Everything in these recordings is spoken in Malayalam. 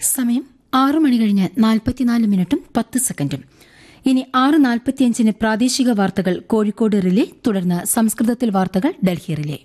സമയം ആറ് മണി കഴിഞ്ഞ് നാൽപ്പത്തിനാല് മിനിറ്റും പത്ത് സെക്കൻഡും ഇനി ആറ് നാൽപ്പത്തിയഞ്ചിന് പ്രാദേശിക വാർത്തകൾ കോഴിക്കോട് റിലേ തുടർന്ന് സംസ്കൃതത്തിൽ വാർത്തകൾ ഡൽഹി റിലേ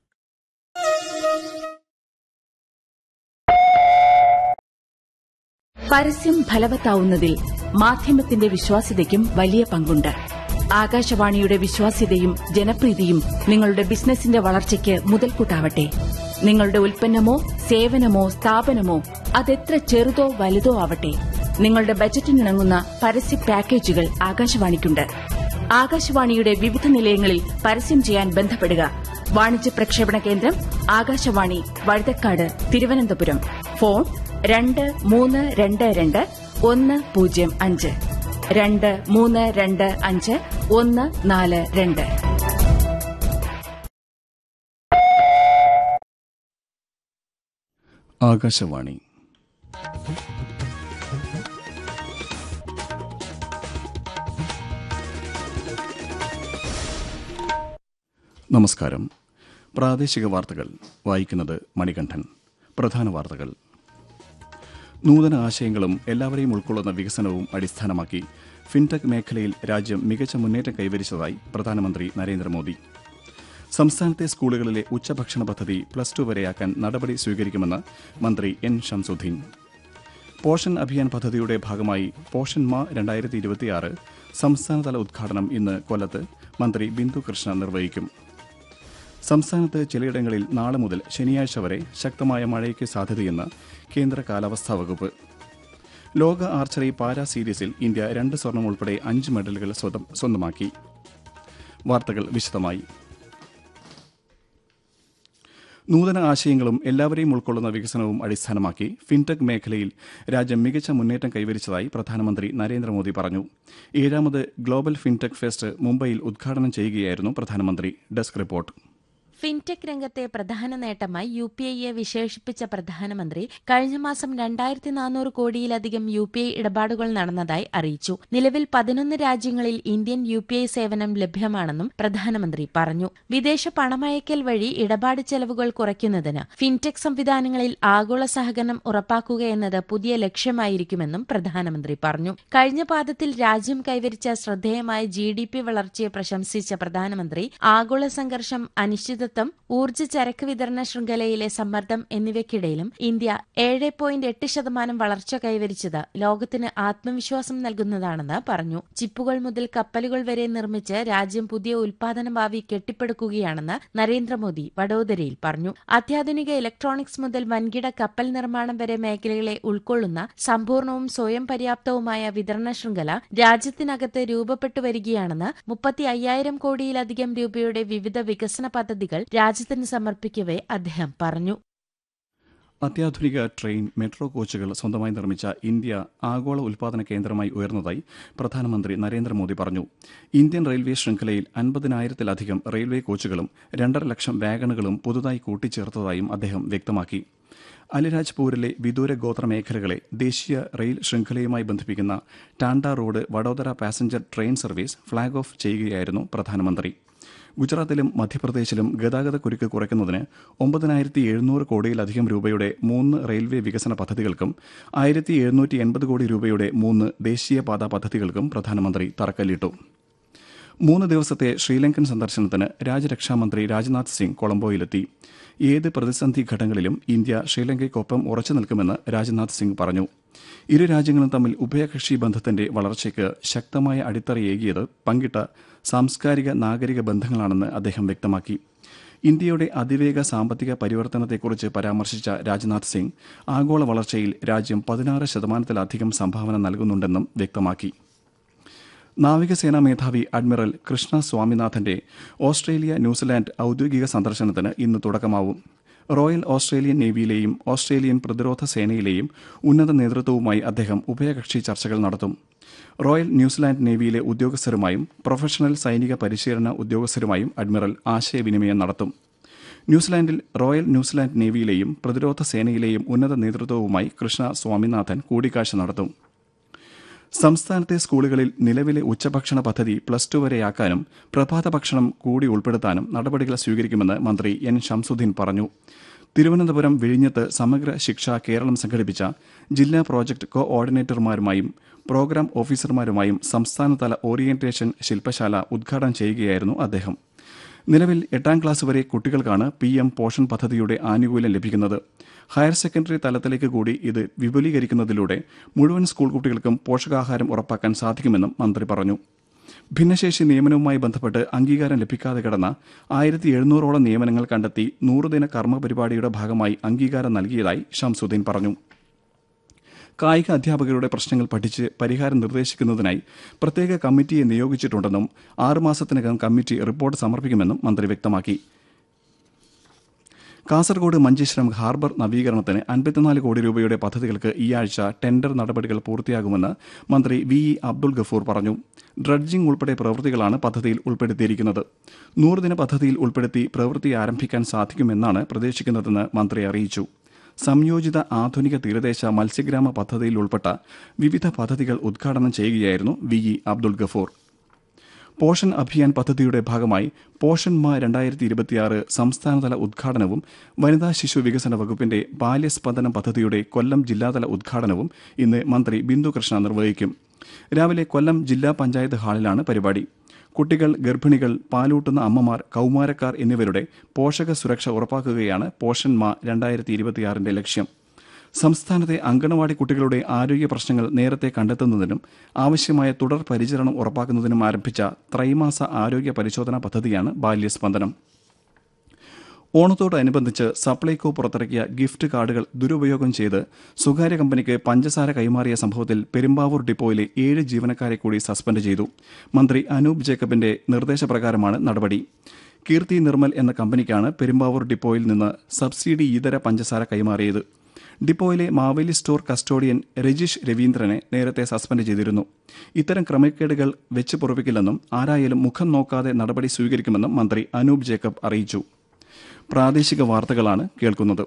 പരസ്യം ഫലവത്താവുന്നതിൽ മാധ്യമത്തിന്റെ വിശ്വാസ്യതയ്ക്കും വലിയ പങ്കുണ്ട് ആകാശവാണിയുടെ വിശ്വാസ്യതയും ജനപ്രീതിയും നിങ്ങളുടെ ബിസിനസിന്റെ വളർച്ചയ്ക്ക് മുതൽക്കൂട്ടാവട്ടെ നിങ്ങളുടെ ഉൽപ്പന്നമോ സേവനമോ സ്ഥാപനമോ അതെത്ര ചെറുതോ വലുതോ ആവട്ടെ നിങ്ങളുടെ ബജറ്റിനിണങ്ങുന്ന പരസ്യ പാക്കേജുകൾ ആകാശവാണിക്കുണ്ട് ആകാശവാണിയുടെ വിവിധ നിലയങ്ങളിൽ പരസ്യം ചെയ്യാൻ ബന്ധപ്പെടുക വാണിജ്യ പ്രക്ഷേപണ കേന്ദ്രം ആകാശവാണി വഴുതക്കാട് തിരുവനന്തപുരം ഫോൺ രണ്ട് മൂന്ന് രണ്ട് രണ്ട് ഒന്ന് പൂജ്യം അഞ്ച് രണ്ട് മൂന്ന് രണ്ട് അഞ്ച് ഒന്ന് നാല് രണ്ട് ആകാശവാണി നമസ്കാരം പ്രാദേശിക വാർത്തകൾ വായിക്കുന്നത് മണികണ്ഠൻ പ്രധാന വാർത്തകൾ നൂതന ആശയങ്ങളും എല്ലാവരെയും ഉൾക്കൊള്ളുന്ന വികസനവും അടിസ്ഥാനമാക്കി ഫിൻടെക് മേഖലയിൽ രാജ്യം മികച്ച മുന്നേറ്റം കൈവരിച്ചതായി പ്രധാനമന്ത്രി നരേന്ദ്രമോദി സംസ്ഥാനത്തെ സ്കൂളുകളിലെ ഉച്ചഭക്ഷണ പദ്ധതി പ്ലസ് ടു വരെയാക്കാൻ നടപടി സ്വീകരിക്കുമെന്ന് മന്ത്രി എൻ ഷംസുദ്ദീൻ പോഷൻ അഭിയാൻ പദ്ധതിയുടെ ഭാഗമായി പോഷൻ മാ രണ്ടായിരത്തി ഇരുപത്തിയാറ് സംസ്ഥാനതല ഉദ്ഘാടനം ഇന്ന് കൊല്ലത്ത് മന്ത്രി ബിന്ദു കൃഷ്ണ നിർവഹിക്കും സംസ്ഥാനത്ത് ചിലയിടങ്ങളിൽ നാളെ മുതൽ ശനിയാഴ്ച വരെ ശക്തമായ മഴയ്ക്ക് സാധ്യതയെന്ന് കേന്ദ്ര കാലാവസ്ഥാ വകുപ്പ് ലോക ആർച്ചറി പാരാ സീരീസിൽ ഇന്ത്യ രണ്ട് സ്വർണം ഉൾപ്പെടെ അഞ്ച് മെഡലുകൾ സ്വന്തം- സ്വന്തമാക്കി വാർത്തകൾ വിശദമായി നൂതന ആശയങ്ങളും എല്ലാവരെയും ഉൾക്കൊള്ളുന്ന വികസനവും അടിസ്ഥാനമാക്കി ഫിൻടെക് മേഖലയിൽ രാജ്യം മികച്ച മുന്നേറ്റം കൈവരിച്ചതായി പ്രധാനമന്ത്രി നരേന്ദ്രമോദി പറഞ്ഞു ഏഴാമത് ഗ്ലോബൽ ഫിൻടെക് ഫെസ്റ്റ് മുംബൈയിൽ ഉദ്ഘാടനം ചെയ്യുകയായിരുന്നു പ്രധാനമന്ത്രി ഡെസ്ക് റിപ്പോർട്ട് ഫിൻടെക് രംഗത്തെ പ്രധാന നേട്ടമായി യു പി ഐയെ വിശേഷിപ്പിച്ച പ്രധാനമന്ത്രി കഴിഞ്ഞ മാസം രണ്ടായിരത്തി നാനൂറ് കോടിയിലധികം യു പി ഐ ഇടപാടുകൾ നടന്നതായി അറിയിച്ചു നിലവിൽ പതിനൊന്ന് രാജ്യങ്ങളിൽ ഇന്ത്യൻ യു പി ഐ സേവനം ലഭ്യമാണെന്നും പ്രധാനമന്ത്രി പറഞ്ഞു വിദേശ പണമയക്കൽ വഴി ഇടപാട് ചെലവുകൾ കുറയ്ക്കുന്നതിന് ഫിൻടെക് സംവിധാനങ്ങളിൽ ആഗോള സഹകരണം ഉറപ്പാക്കുകയെന്നത് പുതിയ ലക്ഷ്യമായിരിക്കുമെന്നും പ്രധാനമന്ത്രി പറഞ്ഞു കഴിഞ്ഞ പാദത്തിൽ രാജ്യം കൈവരിച്ച ശ്രദ്ധേയമായ ജി ഡി പി വളർച്ചയെ പ്രശംസിച്ച പ്രധാനമന്ത്രി ആഗോള സംഘർഷം അനിശ്ചിതത്വം ഊർജ്ജ ചരക്ക് വിതരണ ശൃംഖലയിലെ സമ്മർദ്ദം എന്നിവയ്ക്കിടയിലും ഇന്ത്യ ഏഴ് പോയിന്റ് എട്ട് ശതമാനം വളർച്ച കൈവരിച്ചത് ലോകത്തിന് ആത്മവിശ്വാസം നൽകുന്നതാണെന്ന് പറഞ്ഞു ചിപ്പുകൾ മുതൽ കപ്പലുകൾ വരെ നിർമ്മിച്ച് രാജ്യം പുതിയ ഉൽപാദന ഭാവി കെട്ടിപ്പടുക്കുകയാണെന്ന് നരേന്ദ്രമോദി വഡോദരയിൽ പറഞ്ഞു അത്യാധുനിക ഇലക്ട്രോണിക്സ് മുതൽ വൻകിട കപ്പൽ നിർമ്മാണം വരെ മേഖലകളെ ഉൾക്കൊള്ളുന്ന സമ്പൂർണവും സ്വയം പര്യാപ്തവുമായ വിതരണ ശൃംഖല രാജ്യത്തിനകത്ത് രൂപപ്പെട്ടു വരികയാണെന്ന് മുപ്പത്തി അയ്യായിരം കോടിയിലധികം രൂപയുടെ വിവിധ വികസന പദ്ധതികൾ രാജ്യത്തിന് സമർപ്പിക്കവേ അദ്ദേഹം പറഞ്ഞു അത്യാധുനിക ട്രെയിൻ മെട്രോ കോച്ചുകൾ സ്വന്തമായി നിർമ്മിച്ച ഇന്ത്യ ആഗോള ഉൽപാദന കേന്ദ്രമായി ഉയർന്നതായി പ്രധാനമന്ത്രി നരേന്ദ്രമോദി പറഞ്ഞു ഇന്ത്യൻ റെയിൽവേ ശൃംഖലയിൽ അൻപതിനായിരത്തിലധികം റെയിൽവേ കോച്ചുകളും രണ്ടര ലക്ഷം വാഗണുകളും പുതുതായി കൂട്ടിച്ചേർത്തതായും അദ്ദേഹം വ്യക്തമാക്കി അലിരാജ്പൂരിലെ വിദൂര ഗോത്ര മേഖലകളെ ദേശീയ റെയിൽ ശൃംഖലയുമായി ബന്ധിപ്പിക്കുന്ന Tanda road Vadodara passenger train service flag off ചെയ്യുകയായിരുന്നു പ്രധാനമന്ത്രി ഗുജറാത്തിലും മധ്യപ്രദേശിലും ഗതാഗത കുരുക്ക് കുറയ്ക്കുന്നതിന് ഒമ്പതിനായിരത്തി എഴുന്നൂറ് കോടിയിലധികം രൂപയുടെ മൂന്ന് റെയിൽവേ വികസന പദ്ധതികൾക്കും ആയിരത്തി എഴുന്നൂറ്റി എൺപത് കോടി രൂപയുടെ മൂന്ന് ദേശീയപാത പദ്ധതികൾക്കും പ്രധാനമന്ത്രി തറക്കല്ലിട്ടു മൂന്ന് ദിവസത്തെ ശ്രീലങ്കൻ സന്ദർശനത്തിന് രാജ്യരക്ഷാമന്ത്രി രാജ്നാഥ് സിംഗ് കൊളംബോയിലെത്തി ഏത് പ്രതിസന്ധി ഘട്ടങ്ങളിലും ഇന്ത്യ ശ്രീലങ്കയ്ക്കൊപ്പം ഉറച്ചു നിൽക്കുമെന്ന് രാജ്നാഥ് സിംഗ് പറഞ്ഞു ഇരു രാജ്യങ്ങളും തമ്മിൽ ഉഭയകക്ഷി ബന്ധത്തിന്റെ വളർച്ചയ്ക്ക് ശക്തമായ അടിത്തറയേകിയത് പങ്കിട്ട സാംസ്കാരിക നാഗരിക ബന്ധങ്ങളാണെന്ന് അദ്ദേഹം വ്യക്തമാക്കി ഇന്ത്യയുടെ അതിവേഗ സാമ്പത്തിക പരിവർത്തനത്തെക്കുറിച്ച് പരാമർശിച്ച രാജ്നാഥ് സിംഗ് ആഗോള വളർച്ചയിൽ രാജ്യം പതിനാറ് ശതമാനത്തിലധികം സംഭാവന നൽകുന്നുണ്ടെന്നും വ്യക്തമാക്കി നാവികസേനാ മേധാവി അഡ്മിറൽ കൃഷ്ണ സ്വാമിനാഥന്റെ ഓസ്ട്രേലിയ ന്യൂസിലാൻഡ് ഔദ്യോഗിക സന്ദർശനത്തിന് ഇന്ന് തുടക്കമാവും റോയൽ ഓസ്ട്രേലിയൻ നേവിയിലെയും ഓസ്ട്രേലിയൻ പ്രതിരോധ സേനയിലെയും ഉന്നത നേതൃത്വവുമായി അദ്ദേഹം ഉഭയകക്ഷി ചർച്ചകൾ നടത്തും റോയൽ ന്യൂസിലാൻഡ് നേവിയിലെ ഉദ്യോഗസ്ഥരുമായും പ്രൊഫഷണൽ സൈനിക പരിശീലന ഉദ്യോഗസ്ഥരുമായും അഡ്മിറൽ ആശയവിനിമയം നടത്തും ന്യൂസിലാൻഡിൽ റോയൽ ന്യൂസിലാൻഡ് നേവിയിലെയും പ്രതിരോധ സേനയിലെയും ഉന്നത നേതൃത്വവുമായി കൃഷ്ണ സ്വാമിനാഥൻ കൂടിക്കാഴ്ച നടത്തും സംസ്ഥാനത്തെ സ്കൂളുകളിൽ നിലവിലെ ഉച്ചഭക്ഷണ പദ്ധതി പ്ലസ് ടു വരെയാക്കാനും പ്രഭാത ഭക്ഷണം കൂടി ഉൾപ്പെടുത്താനും നടപടികൾ സ്വീകരിക്കുമെന്ന് മന്ത്രി എൻ ഷംസുദ്ദീൻ പറഞ്ഞു തിരുവനന്തപുരം വിഴിഞ്ഞത്ത് സമഗ്ര ശിക്ഷ കേരളം സംഘടിപ്പിച്ച ജില്ലാ പ്രോജക്ട് കോ ഓർഡിനേറ്റർമാരുമായും പ്രോഗ്രാം ഓഫീസർമാരുമായും സംസ്ഥാനതല ഓറിയന്റേഷൻ ശില്പശാല ഉദ്ഘാടനം ചെയ്യുകയായിരുന്നു അദ്ദേഹം നിലവിൽ എട്ടാം ക്ലാസ് വരെ കുട്ടികൾക്കാണ് പി എം പോഷൺ പദ്ധതിയുടെ ആനുകൂല്യം ലഭിക്കുന്നത് ഹയർ സെക്കൻഡറി തലത്തിലേക്ക് കൂടി ഇത് വിപുലീകരിക്കുന്നതിലൂടെ മുഴുവൻ സ്കൂൾ കുട്ടികൾക്കും പോഷകാഹാരം ഉറപ്പാക്കാൻ സാധിക്കുമെന്നും മന്ത്രി പറഞ്ഞു ഭിന്നശേഷി നിയമനവുമായി ബന്ധപ്പെട്ട് അംഗീകാരം ലഭിക്കാതെ കിടന്ന ആയിരത്തി എഴുന്നൂറോളം നിയമനങ്ങൾ കണ്ടെത്തി നൂറുദിന കർമ്മ പരിപാടിയുടെ ഭാഗമായി അംഗീകാരം നൽകിയതായി ഷംസുദ്ദീൻ പറഞ്ഞു കായിക അധ്യാപകരുടെ പ്രശ്നങ്ങൾ പഠിച്ച് പരിഹാരം നിർദ്ദേശിക്കുന്നതിനായി പ്രത്യേക കമ്മിറ്റിയെ നിയോഗിച്ചിട്ടുണ്ടെന്നും ആറുമാസത്തിനകം കമ്മിറ്റി റിപ്പോർട്ട് സമർപ്പിക്കുമെന്നും മന്ത്രി വ്യക്തമാക്കി കാസർഗോഡ് മഞ്ചേശ്വരം ഹാർബർ നവീകരണത്തിന് അൻപത്തിനാല് കോടി രൂപയുടെ പദ്ധതികൾക്ക് ഈ ആഴ്ച ടെൻഡർ നടപടികൾ പൂർത്തിയാകുമെന്ന് മന്ത്രി വി ഇ അബ്ദുൾ ഗഫൂർ പറഞ്ഞു ഡ്രഡ്ജിംഗ് ഉൾപ്പെടെ പ്രവൃത്തികളാണ് പദ്ധതിയിൽ ഉൾപ്പെടുത്തിയിരിക്കുന്നത് നൂറുദിന പദ്ധതിയിൽ ഉൾപ്പെടുത്തി പ്രവൃത്തി ആരംഭിക്കാൻ സാധിക്കുമെന്നാണ് പ്രതീക്ഷിക്കുന്നതെന്ന് മന്ത്രി അറിയിച്ചു സംയോജിത ആധുനിക തീരദേശ മത്സ്യഗ്രാമ പദ്ധതിയിൽ ഉൾപ്പെട്ട വിവിധ പദ്ധതികൾ ഉദ്ഘാടനം ചെയ്യുകയായിരുന്നു വി ഇ അബ്ദുൾ ഗഫൂർ പോഷൻ അഭിയാൻ പദ്ധതിയുടെ ഭാഗമായി പോഷൻ മാ രണ്ടായിരത്തി ഇരുപത്തിയാറ് സംസ്ഥാനതല ഉദ്ഘാടനവും വനിതാ ശിശു വികസന വകുപ്പിന്റെ ബാല്യസ്പന്ദനം പദ്ധതിയുടെ കൊല്ലം ജില്ലാതല ഉദ്ഘാടനവും ഇന്ന് മന്ത്രി ബിന്ദു കൃഷ്ണ നിർവഹിക്കും രാവിലെ കൊല്ലം ജില്ലാ പഞ്ചായത്ത് ഹാളിലാണ് പരിപാടി കുട്ടികൾ ഗർഭിണികൾ പാലൂട്ടുന്ന അമ്മമാർ കൌമാരക്കാർ എന്നിവരുടെ പോഷക സുരക്ഷ ഉറപ്പാക്കുകയാണ് പോഷൻ മാ രണ്ടായിരത്തി ഇരുപത്തിയാറിന്റെ ലക്ഷ്യം സംസ്ഥാനത്തെ അങ്കണവാടി കുട്ടികളുടെ ആരോഗ്യ പ്രശ്നങ്ങൾ നേരത്തെ കണ്ടെത്തുന്നതിനും ആവശ്യമായ തുടർ പരിചരണം ഉറപ്പാക്കുന്നതിനും ആരംഭിച്ച ത്രൈമാസ ആരോഗ്യ പരിശോധനാ പദ്ധതിയാണ് ബാല്യസ്പന്ദനം ഓണത്തോടനുബന്ധിച്ച് സപ്ലൈകോ പുറത്തിറക്കിയ ഗിഫ്റ്റ് കാർഡുകൾ ദുരുപയോഗം ചെയ്ത് സ്വകാര്യ കമ്പനിക്ക് പഞ്ചസാര കൈമാറിയ സംഭവത്തിൽ പെരുമ്പാവൂർ ഡിപ്പോയിലെ ഏഴ് ജീവനക്കാരെ കൂടി സസ്പെൻഡ് ചെയ്തു മന്ത്രി അനൂപ് ജേക്കബിന്റെ നിർദ്ദേശപ്രകാരമാണ് നടപടി കീർത്തി നിർമ്മൽ എന്ന കമ്പനിക്കാണ് പെരുമ്പാവൂർ ഡിപ്പോയിൽ നിന്ന് സബ്സിഡി ഇതര പഞ്ചസാര കൈമാറിയത് ഡിപ്പോയിലെ മാവേലി സ്റ്റോർ കസ്റ്റോഡിയൻ രജീഷ് രവീന്ദ്രനെ നേരത്തെ സസ്പെൻഡ് ചെയ്തിരുന്നു ഇത്തരം ക്രമക്കേടുകൾ വെച്ച് പൊറപ്പിക്കില്ലെന്നും ആരായാലും മുഖം നോക്കാതെ നടപടി സ്വീകരിക്കുമെന്നും മന്ത്രി അനൂപ് ജേക്കബ് അറിയിച്ചു പ്രാദേശിക വാർത്തകളാണ് കേൾക്കുന്നത്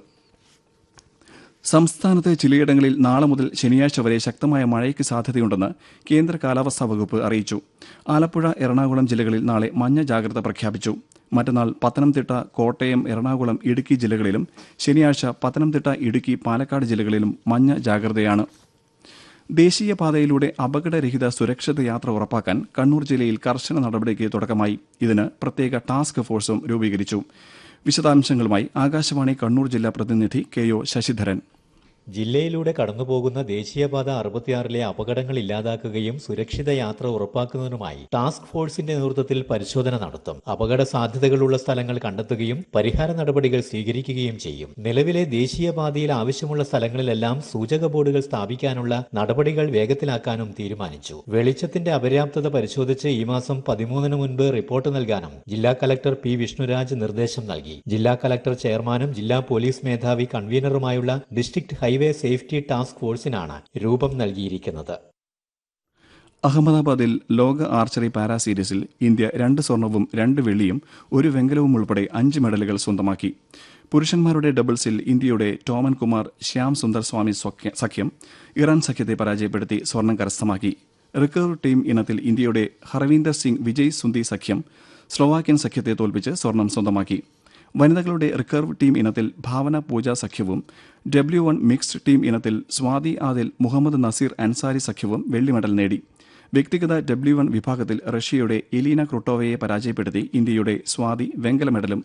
സംസ്ഥാനത്ത് ചിലയിടങ്ങളിൽ നാളെ മുതൽ ശനിയാഴ്ച വരെ ശക്തമായ മഴയ്ക്ക് സാധ്യതയുണ്ടെന്ന് കേന്ദ്ര കാലാവസ്ഥാ വകുപ്പ് അറിയിച്ചു ആലപ്പുഴ എറണാകുളം ജില്ലകളിൽ നാളെ മഞ്ഞ ജാഗ്രത പ്രഖ്യാപിച്ചു മറ്റന്നാൾ പത്തനംതിട്ട കോട്ടയം എറണാകുളം ഇടുക്കി ജില്ലകളിലും ശനിയാഴ്ച പത്തനംതിട്ട ഇടുക്കി പാലക്കാട് ജില്ലകളിലും മഞ്ഞ ജാഗ്രതയാണ് ദേശീയപാതയിലൂടെ അപകടരഹിത സുരക്ഷിത യാത്ര ഉറപ്പാക്കാൻ കണ്ണൂർ ജില്ലയിൽ കർശന നടപടിക്ക് തുടക്കമായി ഇതിന് പ്രത്യേക ടാസ്ക് ഫോഴ്സും രൂപീകരിച്ചു വിശദാംശങ്ങളുമായി ആകാശവാണി കണ്ണൂർ ജില്ലാ പ്രതിനിധി കെ ഒ ശശിധരൻ ജില്ലയിലൂടെ കടന്നുപോകുന്ന ദേശീയപാത അറുപത്തിയാറിലെ അപകടങ്ങൾ ഇല്ലാതാക്കുകയും സുരക്ഷിത യാത്ര ഉറപ്പാക്കുന്നതിനുമായി ടാസ്ക് ഫോഴ്സിന്റെ നേതൃത്വത്തിൽ പരിശോധന നടത്തും അപകട സാധ്യതകളുള്ള സ്ഥലങ്ങൾ കണ്ടെത്തുകയും പരിഹാര നടപടികൾ സ്വീകരിക്കുകയും ചെയ്യും നിലവിലെ ദേശീയപാതയിൽ ആവശ്യമുള്ള സ്ഥലങ്ങളിലെല്ലാം സൂചക ബോർഡുകൾ സ്ഥാപിക്കാനുള്ള നടപടികൾ വേഗത്തിലാക്കാനും തീരുമാനിച്ചു വെളിച്ചത്തിന്റെ അപര്യാപ്തത പരിശോധിച്ച് ഈ മാസം പതിമൂന്നിന് മുൻപ് റിപ്പോർട്ട് നൽകാനും ജില്ലാ കലക്ടർ പി വിഷ്ണുരാജ് നിർദ്ദേശം നൽകി ജില്ലാ കലക്ടർ ചെയർമാനും ജില്ലാ പോലീസ് മേധാവി കൺവീനറുമായുള്ള ഡിസ്ട്രിക്ട് ഹൈവേ സേഫ്റ്റി ടാസ്ക് ഫോഴ്സിനാണ് രൂപം നൽകിയിരിക്കുന്നത് അഹമ്മദാബാദിൽ ലോക ആർച്ചറി പാരാ സീരീസിൽ ഇന്ത്യ രണ്ട് സ്വർണവും രണ്ട് വെള്ളിയും ഒരു വെങ്കലവും ഉൾപ്പെടെ അഞ്ച് മെഡലുകൾ സ്വന്തമാക്കി പുരുഷന്മാരുടെ ഡബിൾസിൽ ഇന്ത്യയുടെ ടോമൻ കുമാർ ശ്യാം സുന്ദർ സ്വാമി സ്വക്യ- സഖ്യം ഇറാൻ സഖ്യത്തെ പരാജയപ്പെടുത്തി സ്വർണം കരസ്ഥമാക്കി റിക്കർവ് ടീം ഇനത്തിൽ ഇന്ത്യയുടെ ഹർവീന്ദർ സിംഗ് വിജയ് സുന്ദി സഖ്യം സ്ലോവാക്യൻ സഖ്യത്തെ തോൽപ്പിച്ച് സ്വർണം സ്വന്തമാക്കി വനിതകളുടെ റിക്കർവ് ടീം ഇനത്തിൽ ഭാവന പൂജ സഖ്യവും ഡബ്ല്യു വൺ മിക്സ്ഡ് ടീം ഇനത്തിൽ സ്വാതി ആദിൽ മുഹമ്മദ് നസീർ അൻസാരി സഖ്യവും വെള്ളി മെഡൽ നേടി വ്യക്തിഗത ഡബ്ല്യു വൺ വിഭാഗത്തിൽ റഷ്യയുടെ എലീന ക്രുട്ടോവയെ പരാജയപ്പെടുത്തി ഇന്ത്യയുടെ സ്വാതി വെങ്കല മെഡലും